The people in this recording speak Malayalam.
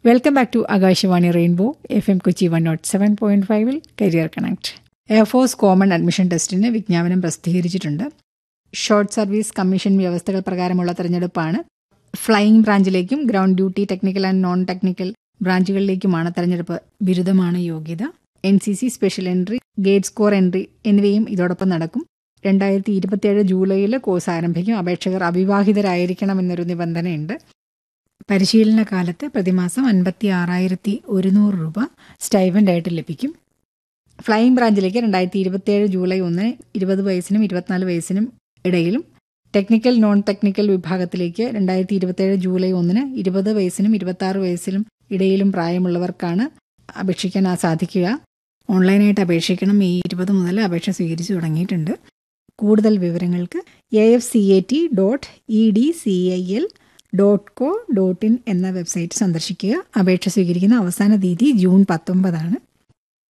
welcome back to Akashvani Rainbow F M Kochi one naught seven point ഫൈവിൽ career connect air force common admission ടെസ്റ്റിന് വിജ്ഞാപനം പ്രസിദ്ധീകരിച്ചിട്ടുണ്ട് ഷോർട്ട് സർവീസ് കമ്മീഷൻ വ്യവസ്ഥകൾ പ്രകാരമുള്ള തെരഞ്ഞെടുപ്പാണ് ഫ്ലൈയിംഗ് ബ്രാഞ്ചിലേക്കും ground duty technical and non technical ബ്രാഞ്ചുകളിലേക്കുമാണ് തെരഞ്ഞെടുപ്പ് ബിരുദമാണ് യോഗ്യത N C C special entry GATE score entry എന്നിവയും ഇതോടൊപ്പം നടക്കും രണ്ടായിരത്തി ഇരുപത്തിയേഴ് ജൂലൈയിൽ കോഴ്സ് ആരംഭിക്കും അപേക്ഷകർ അവിവാഹിതരായിരിക്കണമെന്നൊരു നിബന്ധനയുണ്ട് പരിശീലന കാലത്ത് പ്രതിമാസം അൻപത്തി ആറായിരത്തി ഒരുന്നൂറ് രൂപ സ്റ്റൈഫൻ്റായിട്ട് ലഭിക്കും ഫ്ലൈയിംഗ് ബ്രാഞ്ചിലേക്ക് രണ്ടായിരത്തി ഇരുപത്തിയേഴ് ജൂലൈ ഒന്നിന് ഇരുപത് വയസ്സിനും ഇരുപത്തിനാല് വയസ്സിനും ഇടയിലും ടെക്നിക്കൽ നോൺ ടെക്നിക്കൽ വിഭാഗത്തിലേക്ക് രണ്ടായിരത്തി ഇരുപത്തിയേഴ് ജൂലൈ ഒന്നിന് ഇരുപത് വയസ്സിനും ഇരുപത്തി വയസ്സിനും ഇടയിലും പ്രായമുള്ളവർക്കാണ് അപേക്ഷിക്കാൻ സാധിക്കുക ഓൺലൈനായിട്ട് അപേക്ഷിക്കണം ഈ ഇരുപത് മുതൽ അപേക്ഷ സ്വീകരിച്ചു തുടങ്ങിയിട്ടുണ്ട് കൂടുതൽ വിവരങ്ങൾക്ക് A F C A T dot E D C I L dot co dot in എന്ന വെബ്സൈറ്റ് സന്ദർശിക്കുക അപേക്ഷ സ്വീകരിക്കുന്ന അവസാന തീയതി ജൂൺ പത്തൊമ്പതാണ്